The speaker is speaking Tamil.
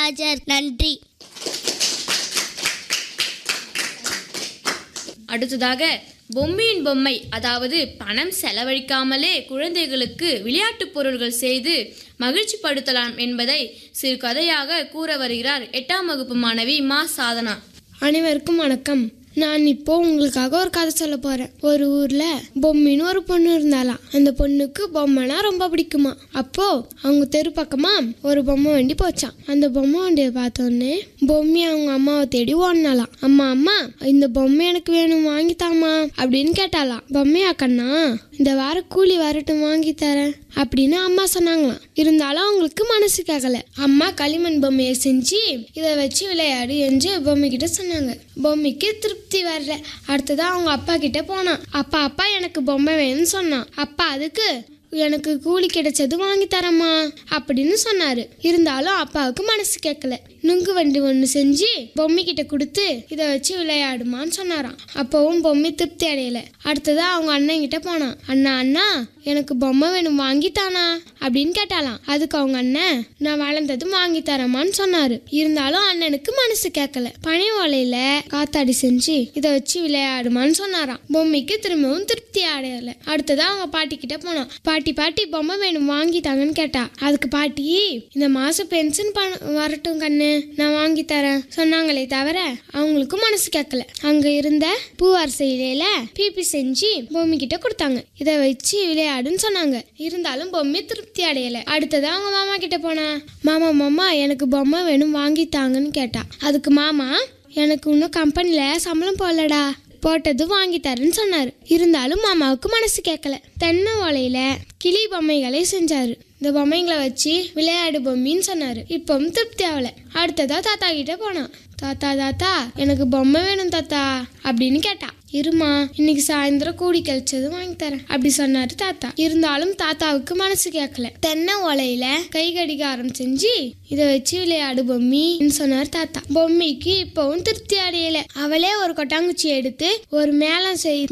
காமராஜர் நன்றி அடுத்ததாக பொம்மையின் பொம்மை அதாவது பணம் செலவழிக்காமலே குழந்தைகளுக்கு விளையாட்டுப் பொருள்கள் செய்து மகிழ்ச்சிப்படுத்தலாம் என்பதை சிறு கதையாக கூற வருகிறார் எட்டாம் வகுப்பு மாணவி மா சாதனா அனைவருக்கும் வணக்கம் நான் இப்போ உங்களுக்காக ஒரு கதை சொல்ல போறேன் ஒரு ஊர்ல பொம்மின்னு ஒரு பொண்ணு இருந்தாலாம் அந்த பொண்ணுக்கு பொம்மைனா ரொம்ப பிடிக்குமா அப்போ அவங்க தெரு பக்கமா ஒரு பொம்மை வண்டி போச்சான் அந்த பொம்மை வண்டியை பார்த்தோன்னே பொம்மி அவங்க அம்மாவை தேடி ஓடினாலாம் அம்மா அம்மா இந்த பொம்மை எனக்கு வேணும் வாங்கித்தாமா அப்படின்னு கேட்டாலாம் பொம்மையா கண்ணா இந்த வாரம் கூலி வரட்டும் வாங்கி தரேன் அப்படின்னு அம்மா சொன்னாங்களாம் இருந்தாலும் அவங்களுக்கு மனசு கேட்கல அம்மா களிமண் பொம்மையை செஞ்சு இதை வச்சு விளையாடு என்று பொம்மை கிட்ட சொன்னாங்க பொம்மைக்கு திருப்தி வரல அடுத்ததா அவங்க அப்பா கிட்ட போனான் அப்பா அப்பா எனக்கு பொம்மை வேணும்னு சொன்னான் அப்பா அதுக்கு எனக்கு கூலி கிடைச்சது வாங்கி தரமா அப்படின்னு சொன்னாரு இருந்தாலும் அப்பாவுக்கு மனசு கேட்கல நுங்கு வண்டி ஒன்று செஞ்சு பொம்மை கிட்ட கொடுத்து இதை வச்சு விளையாடுமான்னு சொன்னாராம் அப்பவும் பொம்மை திருப்தி அடையல அடுத்ததா அவங்க அண்ணன் கிட்ட போனான் அண்ணா அண்ணா எனக்கு பொம்மை வேணும் வாங்கித்தானா அப்படின்னு கேட்டாலாம் அதுக்கு அவங்க அண்ணன் நான் வளர்ந்ததும் வாங்கி தரமான்னு சொன்னாரு இருந்தாலும் அண்ணனுக்கு மனசு கேட்கல பனை ஓலையில காத்தாடி செஞ்சு இதை வச்சு விளையாடுமான்னு சொன்னாராம் பொம்மைக்கு திரும்பவும் திருப்தி அடையல அடுத்ததா அவங்க பாட்டி கிட்ட போனோம் பாட்டி பாட்டி பொம்மை வேணும் வாங்கி தாங்கன்னு கேட்டா அதுக்கு பாட்டி இந்த மாசம் பென்ஷன் பணம் வரட்டும் கண்ணு நான் வாங்கி தரேன் சொன்னாங்களே தவிர அவங்களுக்கு மனசு கேட்கல அங்க இருந்த பூவார் இலையில பிபி செஞ்சு பொம்மை கிட்ட கொடுத்தாங்க இதை வச்சு விளையாடுன்னு சொன்னாங்க இருந்தாலும் பொம்மை திருப்தி அடையல அடுத்ததா அவங்க மாமா கிட்ட போனா மாமா மாமா எனக்கு பொம்மை வேணும் வாங்கி தாங்கன்னு கேட்டா அதுக்கு மாமா எனக்கு இன்னும் கம்பெனில சம்பளம் போடலடா போட்டது வாங்கி தரேன்னு சொன்னாரு இருந்தாலும் மாமாவுக்கு மனசு கேட்கல தென்னை ஓலையில கிளி பொம்மைகளை செஞ்சாரு இந்த பொம்மைங்களை வச்சு விளையாடு பொம்மின்னு சொன்னாரு இப்பவும் திருப்தி ஆகல அடுத்ததா தாத்தா கிட்ட போனான் தாத்தா தாத்தா எனக்கு பொம்மை வேணும் தாத்தா அப்படின்னு கேட்டா இருமா இன்னைக்கு சாயந்தரம் கூடி கழிச்சது வாங்கி தரேன் அப்படி சொன்னாரு தாத்தா இருந்தாலும் தாத்தாவுக்கு மனசு கேட்கல தென்னை ஓலையில கை கடிகாரம் செஞ்சு இதை வச்சு விளையாடு பொம்மின்னு சொன்னார் தாத்தா பொம்மிக்கு இப்பவும் திருப்தி அடையல அவளே ஒரு கொட்டாங்குச்சி எடுத்து ஒரு மேளம் செய்